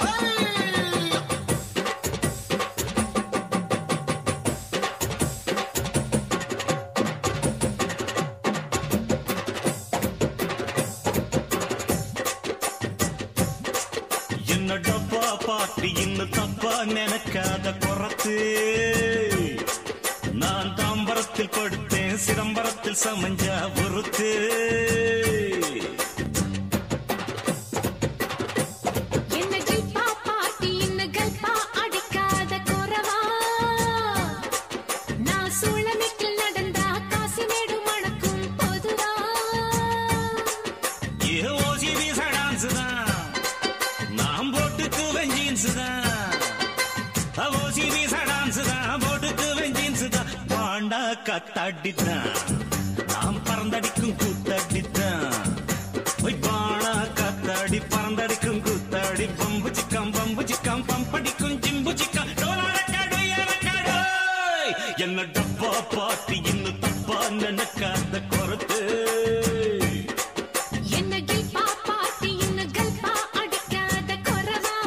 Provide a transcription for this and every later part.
என்ன டப்பா பாட்டி இன்னும் தப்பா நினைக்காத குறத்து நான் தாம்பரத்தில் படுத்தேன் சிதம்பரத்தில் சமஞ்சா பொறுத்து என்ன ஜிப்பா பாட்டி இன்ன கல்பா அடிக்காத குறவா நான் சூளமிக்கில் நடந்தா காசிமேடு மணக்கும் பொதுவா ஏ ஓசி வீச டான்ஸ் தான் நான் போட்டுக்குவேன் ஜீன்ஸ் தான் ஓசி வீச டான்ஸ் தான் போட்டுக்குவேன் ஜீன்ஸ் தான் பாண்டா கத்தாடித்தான் நாம் பறந்தடிக்கும் கூத்தடித்தான் போய் பாணா கத்தாடி பறந்தடிக்கும் கூத்தாடி பம்பு சிக்கம் பம்பு சிக்கம் பம்படிக்கும் ஜிம்பு சிக்கம் டோலாரக்காடு ஏலக்காடு என்ன டப்பா பாட்டி இன்னும் தப்பா நினைக்காத குறத்து என்ன கில்பா பாட்டி இன்ன கல்பா அடிக்காத குறவா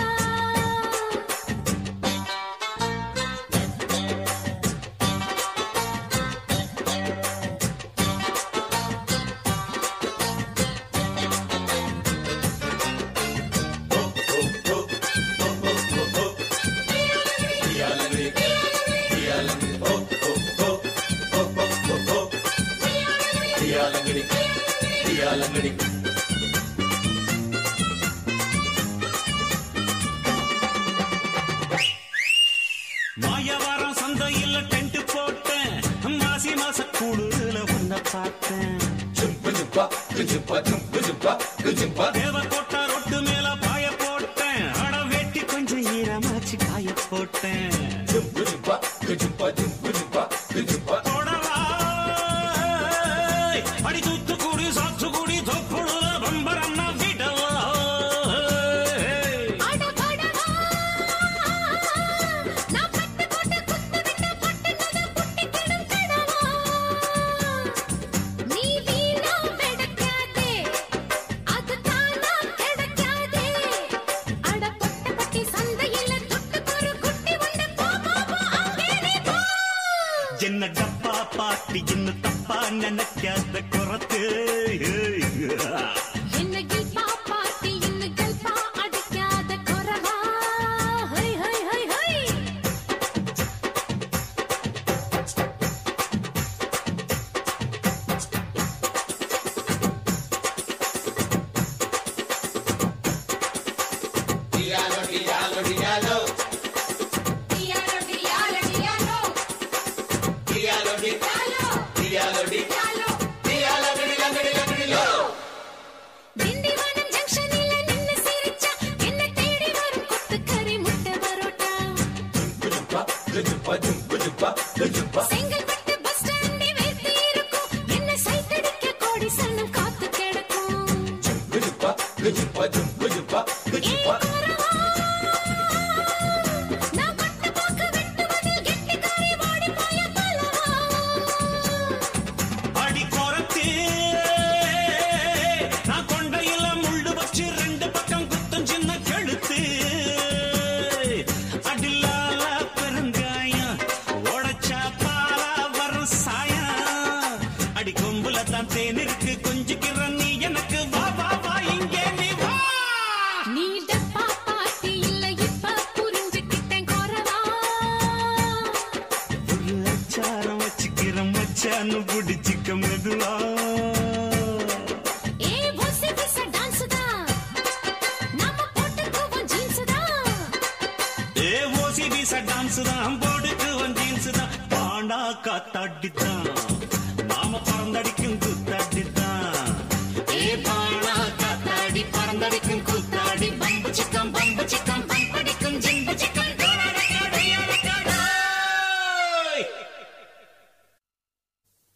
மாயவாரம் சந்தையில் டென்ட் போட்டேன் மாசி மாச கூடுதல உன்ன பார்த்தேன் தேவ கோட்டா ரொட்டு மேல பாய போட்டேன் அட வெட்டி கொஞ்சம் ஈரமாச்சு காய போட்டேன் போடவா அடி தூத்துக்குடி சாத்துக்குடி தொப்புடுல பம்பரம் நான் விடவா அட படவா நான் பட்டு போட்டு குத்து விட்ட பட்டுனத புட்டி கிடும் கடவா நீ வீணா வெடக்காதே அது தானா கிடைக்காதே அட பொட்ட பட்டி சந்தையில துட்டு ஒரு குட்டி உண்டு போ போ போ அங்கே நீ போ என்ன டப்பா பாட்டி இன்னும் தப்பா நினைக்காத குறத்து என்ன கில்பா பாட்டி இன்ன கல்பா அடிக்காத குறவா ஹை ஹை ஹை ஹை Diallo, diallo, diallo. Diallo. Tindivanam ஜங்ஷனில நின்னு சிரிச்சா என்ன தேடி வரும் கொத்துக்கறி முட்டை பரோட்டா செங்கல்பட்டு பஸ் ஸ்டாண்டே வேர்த்து இருக்கும் என்ன சைத்தடிக்க கோடி சன்னம் காத்து கிடக்கும் ஏ குறவா, நான் பட்டு போக்கு வெட்டுவதில் கெட்டிக்காரி ஓடி போய பலவா அடி குறத்து நான் கொண்டையில முள்ளு வச்சு ரெண்டு பக்கம் குத்தம் சின்ன கழுத்து அடிலால பெருங்காயம் உடைச்சா பாலா வரும் சாயம் அடி கொம்புல தான் தேன் இருக்கு கொஞ்சிக்கிற நீ எனக்கு வா வா வா இங்கே நீ வா நீ டப்பா பாட்டி இல்ல இப்ப புரிஞ்சுக்கிட்டேன் குறவா ஒரு அச்சாரம் வச்சுக்கிற மச்சான்னு பிடிச்சிக்க மெதுவா ஏ போசி பிச டான்ஸ் தான் நாம போட்டுக்குவோம் ஜீன்ஸ் தான் ஏ ஓசி வீச டான்ஸ் தான் போடுக்கு வந்து ஜீன்ஸ் தான் பாண்டா காத்தாடித்தான்